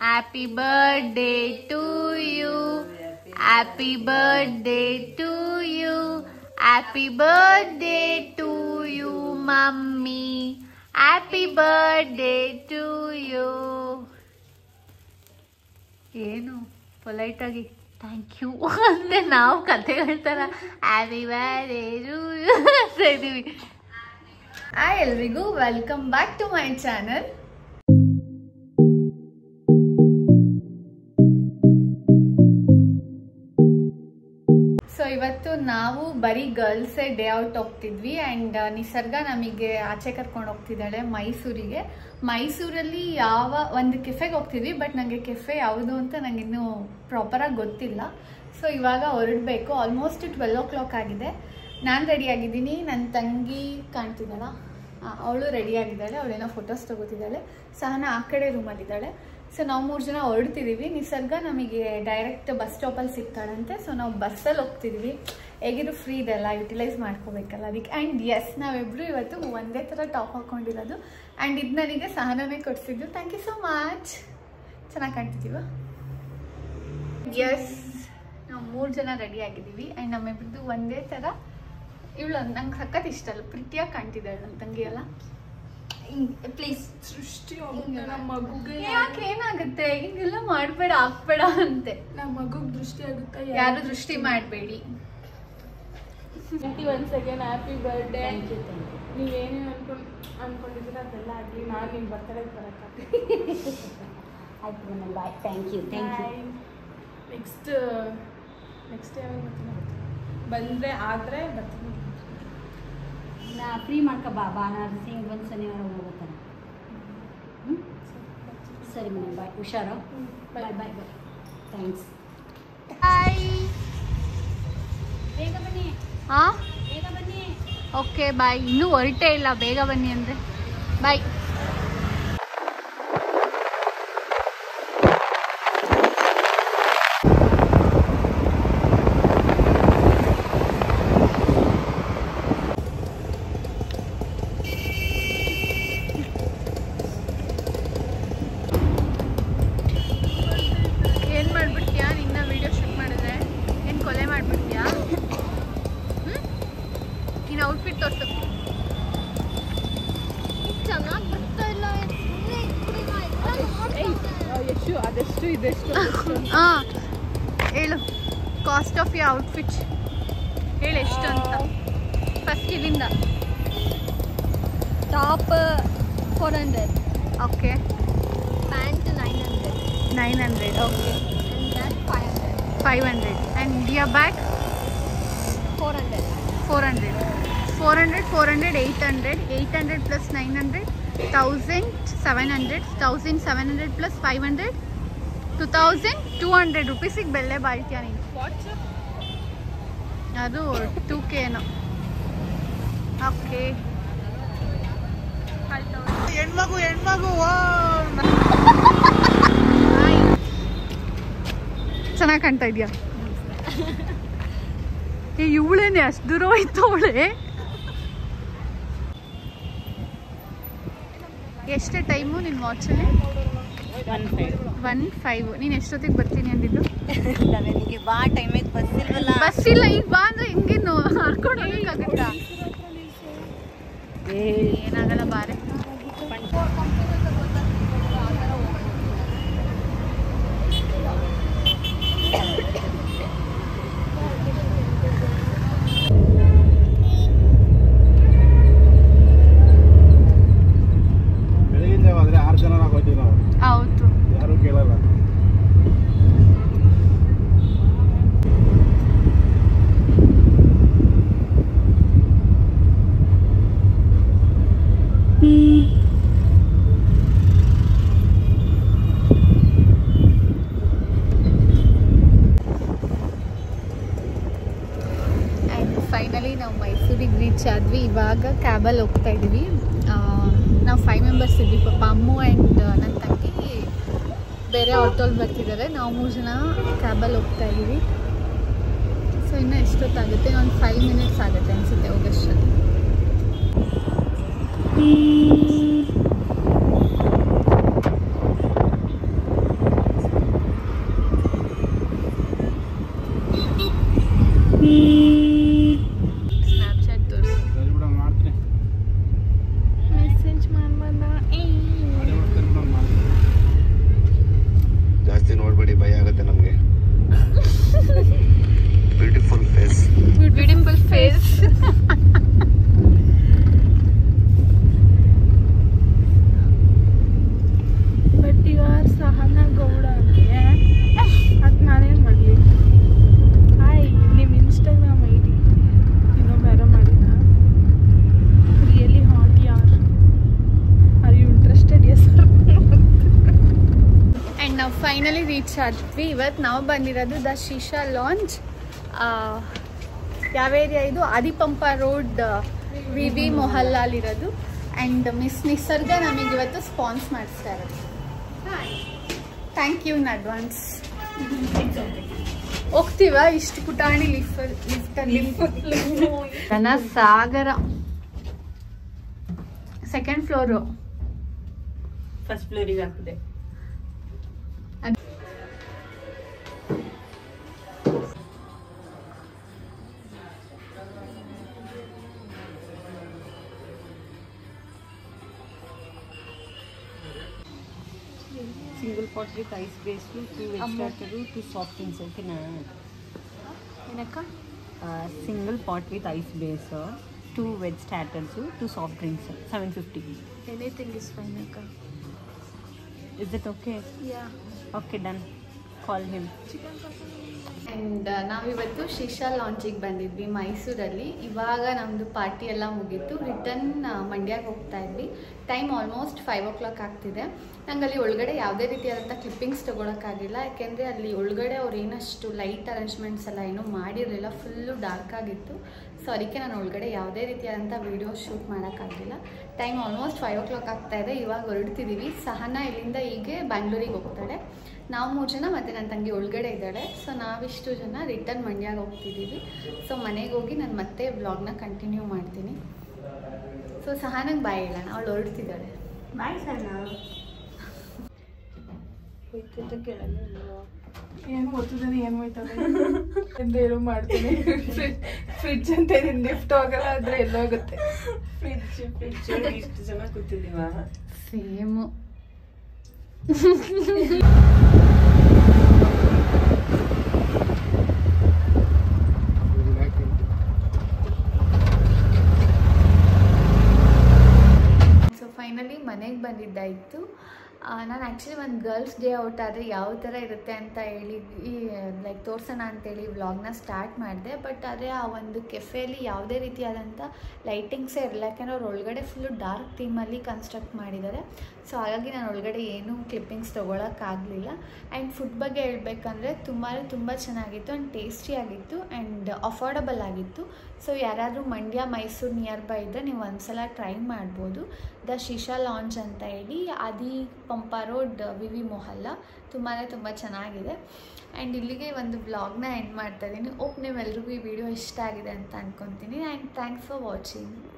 happy birthday to you happy birthday to you happy birthday to you mummy happy birthday to you ಏನು polite ಆಗಿ thank you ಅಂದ್ರೆ ನಾವು ಕಥೆಗಳ ಥರ happy birthday to you ಅಂತ ಇದೀವಿ ಹಾಯ್ ಎಲ್ರಿಗೂ welcome back to my channel so ಇವತ್ತು ನಾವು ಬರೀ ಗರ್ಲ್ಸೇ ಡೇ ಔಟ್ ಹೋಗ್ತಿದ್ವಿ ಆ್ಯಂಡ್ ನಿಸರ್ಗ ನಮಗೆ ಆಚೆ ಕರ್ಕೊಂಡು ಹೋಗ್ತಿದ್ದಾಳೆ ಮೈಸೂರಿಗೆ ಮೈಸೂರಲ್ಲಿ ಯಾವ ಒಂದು ಕೆಫೆಗೆ ಹೋಗ್ತಿದ್ವಿ ಬಟ್ ನನಗೆ ಕೆಫೆ ಯಾವುದು ಅಂತ ನನಗೆ ಇನ್ನೂ ಪ್ರಾಪರಾಗಿ ಗೊತ್ತಿಲ್ಲ ಸೊ ಇವಾಗ ಹೊರಡಬೇಕು ಆಲ್ಮೋಸ್ಟ್ ಟ್ವೆಲ್ ಓ ಕ್ಲಾಕ್ ಆಗಿದೆ ನಾನು ರೆಡಿ ಆಗಿದ್ದೀನಿ ನನ್ನ ತಂಗಿ ಕಾಣ್ತಿದ್ದಾಳ ಅವಳು ರೆಡಿ ಆಗಿದ್ದಾಳೆ ಅವಳೇನೋ ಫೋಟೋಸ್ ತಗೋತಿದ್ದಾಳೆ ಸಹನ ಆ ಕಡೆ ರೂಮಲ್ಲಿದ್ದಾಳೆ ಸೊ ನಾವು ಮೂರು ಜನ ಹೊರಡ್ತಿದ್ದೀವಿ ನಿಸರ್ಗ ನಮಗೆ ಡೈರೆಕ್ಟ್ ಬಸ್ ಸ್ಟಾಪಲ್ಲಿ ಸಿಗ್ತಾಳಂತೆ ಸೊ ನಾವು ಬಸ್ಸಲ್ಲಿ ಹೋಗ್ತಿದ್ದೀವಿ ಹೇಗಿದ್ರು ಫ್ರೀ ಇದೆಲ್ಲ ಯುಟಿಲೈಸ್ ಮಾಡ್ಕೋಬೇಕಲ್ಲ ಅದಕ್ಕೆ ಆ್ಯಂಡ್ ಎಸ್ ನಾವಿಬ್ರು ಇವತ್ತು ಒಂದೇ ಥರ ಟಾಪ್ ಹಾಕ್ಕೊಂಡಿರೋದು ಆ್ಯಂಡ್ ಇದು ನನಗೆ ಸಹನವೇ ಕೊಡಿಸಿದ್ದು ಥ್ಯಾಂಕ್ ಯು ಸೊ ಮಚ್ ಚೆನ್ನಾಗಿ ಕಾಣ್ತಿದ್ದೀವ ಎಸ್ ನಾವು ಮೂರು ಜನ ರೆಡಿ ಆಗಿದ್ದೀವಿ ಆ್ಯಂಡ್ ನಮ್ಮಿಬ್ರದ್ದು ಒಂದೇ ಥರ ಇವಳು ನಂಗೆ ಸಖತ್ ಇಷ್ಟ ಅಲ್ಲ ಪ್ರೀತಿಯಾಗಿ ಕಾಣ್ತಿದ್ದಾಳೆ ನನ್ನ ತಂಗಿ ಎಲ್ಲ ಪ್ಲೀಸ್ ಸೃಷ್ಟಿ ಹೋಗುತ್ತೆ ನಮ್ಮ ಮಗುಗೆ ಯಾಕೆ ಏನಾಗುತ್ತೆ ಹಿಂಗೆಲ್ಲ ಮಾಡಬೇಡ ಹಾಕ್ಬೇಡ ಅಂತೆ ನಮ್ಮ ಮಗುಗ್ ದೃಷ್ಟಿ ಆಗುತ್ತೆ ಯಾರು ದೃಷ್ಟಿ ಮಾಡಬೇಡಿ twenty one second happy birthday ನೀವೇನೇನು ಅನ್ಕೊಂಡು ಅನ್ಕೊಂಡಿದ್ದೀರ ಅದೆಲ್ಲ ಆಗಲಿ ನಾನು ನಿಮ್ಮ ಬರ್ತಡೇ ಬರೋಕ್ಕಾಗ್ತದೆ ಆಯ್ತು madam bye thank you thank you next next ಯಾವಾಗ ಬರ್ತೀನಿ ಬಂದರೆ ಆದರೆ ಬರ್ತೀನಿ ನಾ ಫ್ರೀ ಮಾಡ್ಕೊ ಬಾ ಭಾನುವಾರ ಸಿಂಗ್ ಬಂದು ಶನಿವಾರ ಹೋಗ್ತಾರೆ ಹ್ಞೂ ಸರಿ ಮೇಡಮ್ ಬಾಯ್ ಹುಷಾರು ಬಾಯ್ ಬಾಯ್ ಬಾಯ್ ಥ್ಯಾಂಕ್ಸ್ ಹಾಯ್ ಬೇಗ ಬನ್ನಿ ಹಾ ಬೇಗ ಬನ್ನಿ ಓಕೆ ಬಾಯ್ ಇನ್ನೂ ಹೊರಟೇ ಇಲ್ಲ ಬೇಗ ಬನ್ನಿ ಅಂದರೆ ಬಾಯ್ ಏನು ಮಾಡ್ಬಿಡ್ತೀಯಾ ನಿನ್ನ ವಿಡಿಯೋ ಶೂಟ್ ಮಾಡಿದ್ರೆ ಏನು ಕೊಲೆ ಮಾಡ್ಬಿಡ್ತೀಯಾ ಹ್ಞೂ ನೀನು ಔಟ್ಫಿಟ್ ತೋರ್ಸು ಚೆನ್ನಾಗಿ ಬರ್ತಾ ಇಲ್ಲ ಎಷ್ಟು ಅದೆಷ್ಟು ಇದೆಷ್ಟು ಹಾಂ ಹೇಳು ಕಾಸ್ಟ್ ಆಫ್ ಯು ಔಟ್ಫಿಟ್ ಹೇಳು ಎಷ್ಟು ಅಂತ ಫಸ್ಟ್ ಇಲ್ಲಿಂದ top four hundred okay pant nine hundred nine hundred okay and that five hundred five hundred and dear bag four hundred four hundred four hundred four hundred eight hundred eight hundred plus nine hundred thousand seven hundred thousand seven hundred plus five hundred two thousand two hundred ರುಪೀಸಿಗೆ ಬೆಳ್ಳೆ ಬಾಳ್ತೀಯ ನೀನು WhatsApp ಅದು two ಕೆನೋ okay ಹೆಣ್ಮಗು ಹೆಣ್ಮಗು ಚೆನ್ನಾಗಿ ಕಾಣ್ತಾ ಇದೆಯಾ ಏ ಇವಳೇನೆ ಅಷ್ಟು ದೂರ ಹೋಯ್ತು ಅವಳೆ ಎಷ್ಟೇ ಟೈಮು ನಿನ್ನ ವಾಚಲ್ಲಿ ಒನ್ ಫೈವ್ ಒನ್ ಫೈವ್ ನೀನು ಎಷ್ಟೊತ್ತಿಗೆ ಬರ್ತೀನಿ ಅಂದಿದ್ದು ನನಗೆ ಬಾ ಟೈಮಿಗೆ ಬಸ್ ಇಲ್ವಲ್ಲ ಬಸ್ ಇಲ್ಲ ಈಗ ಬಾ ಅಂದ್ರೆ ಹಿಂಗೇನು ಹರ್ಕೊಂಡು ಹೋಗಕ್ಕಾಗತ್ತಾ ಏನಾಗಲ್ಲ ಬಾರೆ ಬೆಳಗಿನ ಜಾವ ಆದ್ರೆ ಆರು ಜನ ಹೋಗ್ತೀವಿ ನಾವು ಹೌದು ಯಾರು ಕೇಳಲ್ಲ ಆ್ಯಂಡ್ ಫೈನಲಿ ನಾವು ಮೈಸೂರಿಗೆ ರೀಚ್ ಆದ್ವಿ ಇವಾಗ ಕ್ಯಾಬಲ್ಲಿ ಹೋಗ್ತಾ ಇದ್ದೀವಿ ನಾವು ಫೈವ್ ಮೆಂಬರ್ಸ್ ಇದ್ವಿ ಪಾಪ ಅಮ್ಮು ಆ್ಯಂಡ್ ನನ್ನ ತಂಗಿ ಬೇರೆ ಆಟೋಲ್ಲಿ ಬರ್ತಿದ್ದಾರೆ ನಾವು ಮೂರು ಜನ ಕ್ಯಾಬಲ್ಲಿ ಹೋಗ್ತಾ ಇದ್ದೀವಿ ಸೊ ಇನ್ನೂ ಎಷ್ಟೊತ್ತಾಗುತ್ತೆ ಒಂದು ಫೈವ್ ಮಿನಿಟ್ಸ್ ಆಗುತ್ತೆ ಅನಿಸುತ್ತೆ ಹೋಗೋಷ್ಟರಲ್ಲಿ ಫೈನಲಿ ರೀಚ್ ಆದ್ವಿ ಇವತ್ತು ನಾವು ಬಂದಿರೋದು ದ ಶೀಶಾ ಲಾಂಚ್ ಯಾವ ಏರಿಯಾ ಇದು ಆದಿಪಂಪ ರೋಡ್ ವಿ ವಿ ಮೊಹಲ್ಲಾಲಿರೋದು ಆ್ಯಂಡ್ ಮಿಸ್ ನಿಸರ್ಗ ನಮಗೆ ಇವತ್ತು ಸ್ಪಾನ್ಸ್ ಮಾಡಿಸ್ತಾ ಇರೋದು ಥ್ಯಾಂಕ್ ಯು ಇನ್ ಅಡ್ವಾನ್ಸ್ ಹೋಗ್ತೀವಾ ಇಷ್ಟು ಪುಟಾಣಿ ಲಿಫ್ಟ್ ಲಿಫ್ಟ್ ಜನ ಸಾಗರ ಸೆಕೆಂಡ್ ಫ್ಲೋರು ಫಸ್ಟ್ ಫ್ಲೋರಿಗೆ ಹಾಕಿದೆ single pot with ice base two veg starter two soft drinks ಓಕೆನಾ ಏನಕ್ಕ single pot with ice base two veg starters two soft drinks seven fifty anything is fine ಅಕ್ಕ is it okay yeah okay done call him and ನಾವಿವತ್ತು Shisha ಲಾಂಚಿಗೆ ಬಂದಿದ್ವಿ ಮೈಸೂರಲ್ಲಿ ಇವಾಗ ನಮ್ಮದು party ಎಲ್ಲ ಮುಗೀತು ರಿಟರ್ನ್ ಮಂಡ್ಯಕ್ಕೆ ಹೋಗ್ತಾ ಇದ್ವಿ time almost five o'clock ಆಗ್ತಿದೆ ನಂಗೆ ಅಲ್ಲಿ ಒಳಗಡೆ ಯಾವುದೇ ರೀತಿಯಾದಂಥ ಕ್ಲಿಪ್ಪಿಂಗ್ಸ್ ತೊಗೊಳಕ್ಕಾಗಿಲ್ಲ ಯಾಕೆಂದರೆ ಅಲ್ಲಿ ಒಳಗಡೆ ಅವ್ರು ಏನಷ್ಟು ಲೈಟ್ ಅರೇಂಜ್ಮೆಂಟ್ಸ್ ಎಲ್ಲ ಏನೂ ಮಾಡಿರಲಿಲ್ಲ ಫುಲ್ಲು ಡಾರ್ಕ್ ಆಗಿತ್ತು ಸೊ ಅದಕ್ಕೆ ನಾನು ಒಳಗಡೆ ಯಾವುದೇ ರೀತಿಯಾದಂಥ ವೀಡಿಯೋ ಶೂಟ್ ಮಾಡೋಕ್ಕಾಗಲಿಲ್ಲ time almost five o'clock ಆಗ್ತಾ ಇದೆ ಇವಾಗ ಹೊರಡ್ತಿದ್ದೀವಿ ಸಹನಾ ಇಲ್ಲಿಂದ ಹೀಗೆ ಬ್ಯಾಂಗ್ಳೂರಿಗೆ ಹೋಗ್ತಾಳೆ ನಾವು ಮೂರು ಜನ ಮತ್ತು ನನ್ನ ತಂಗಿ ಒಳಗಡೆ ಇದ್ದಾಳೆ ಸೊ ನಾವಿಷ್ಟು ಜನ ರಿಟರ್ನ್ ಮಂಡ್ಯಾಗ ಹೋಗ್ತಿದ್ದೀವಿ ಸೊ ಮನೆಗೆ ಹೋಗಿ ನಾನು ಮತ್ತೆ ವ್ಲಾಗ್ನ ಕಂಟಿನ್ಯೂ ಮಾಡ್ತೀನಿ ಸೊ ಸಹನಂಗೆ ಬಾಯ್ ಹೇಳೋಣ ಅವಳು ಹೊರಡ್ತಿದ್ದಾಳೆ ಬಾಯ್ ಸರ್ ನಾವು ಏನು ಗೊತ್ತಿದ್ದಾನೆ ಏನು ಹೋಯ್ತದೆ ಎಂದು ಏನು ಮಾಡ್ತೀನಿ ಫ್ರಿಡ್ಜ್ ಅಂತ ಲಿಫ್ಟ್ ಹೋಗಲ್ಲ ಆದ್ರೆ ಎಲ್ಲೋಗುತ್ತೆ ಫ್ರಿಡ್ಜ್ ಫ್ರಿಡ್ಜ್ ಇಷ್ಟು ಜನ ಕೂತಿದ್ದೀವ ಸೇಮು ಸೊ ಫೈನಲಿ ಮನೆಗೆ ಬಂದಿದ್ದಾಯಿತು ನಾನು ಆ್ಯಕ್ಚುಲಿ ಒಂದು ಗರ್ಲ್ಸ್ ಡೇ ಔಟ್ ಆದರೆ ಯಾವ ಥರ ಇರುತ್ತೆ ಅಂತ ಹೇಳಿ ಲೈಕ್ ತೋರ್ಸೋಣ ಅಂತೇಳಿ ವ್ಲಾಗ್ನ ಸ್ಟಾರ್ಟ್ ಮಾಡಿದೆ ಬಟ್ ಆದರೆ ಆ ಒಂದು ಕೆಫೆಯಲ್ಲಿ ಯಾವುದೇ ರೀತಿಯಾದಂಥ ಲೈಟಿಂಗ್ಸೇ ಇರಲ್ಲ ಯಾಕೆಂದರೆ ಅವ್ರು ಒಳಗಡೆ ಫುಲ್ಲು ಡಾರ್ಕ್ ಥೀಮಲ್ಲಿ ಕನ್ಸ್ಟ್ರಕ್ಟ್ ಮಾಡಿದ್ದಾರೆ ಸೊ ಹಾಗಾಗಿ ನಾನು ಒಳಗಡೆ ಏನೂ ಕ್ಲಿಪ್ಪಿಂಗ್ಸ್ ತೊಗೊಳಕ್ಕಾಗಲಿಲ್ಲ ಆ್ಯಂಡ್ ಫುಡ್ ಬಗ್ಗೆ ಹೇಳ್ಬೇಕಂದ್ರೆ ತುಂಬ ತುಂಬ ಚೆನ್ನಾಗಿತ್ತು ಆ್ಯಂಡ್ ಟೇಸ್ಟಿಯಾಗಿತ್ತು ಆ್ಯಂಡ್ ಅಫೋರ್ಡಬಲ್ ಆಗಿತ್ತು ಸೊ ಯಾರಾದರೂ ಮಂಡ್ಯ ಮೈಸೂರು ನಿಯರ್ ಬೈ ಇದ್ದರೆ ನೀವು ಒಂದ್ಸಲ ಟ್ರೈ ಮಾಡ್ಬೋದು ದ ಶಿಶಾ ಲಾಂಚ್ ಅಂತ ಹೇಳಿ Adipampa road V V Mohalla ತುಂಬಾ ತುಂಬ ಚೆನ್ನಾಗಿದೆ ಆ್ಯಂಡ್ ಇಲ್ಲಿಗೆ ಒಂದು ವ್ಲಾಗ್ನ ಎಂಡ್ ಮಾಡ್ತಾ ಇದ್ದೀನಿ ಓಪ್ ನೀವೆಲ್ರಿಗೂ ಈ ವಿಡಿಯೋ ಇಷ್ಟ ಆಗಿದೆ ಅಂತ ಅಂದ್ಕೊತೀನಿ ಆ್ಯಂಡ್ ಥ್ಯಾಂಕ್ಸ್ ಫಾರ್ ವಾಚಿಂಗ್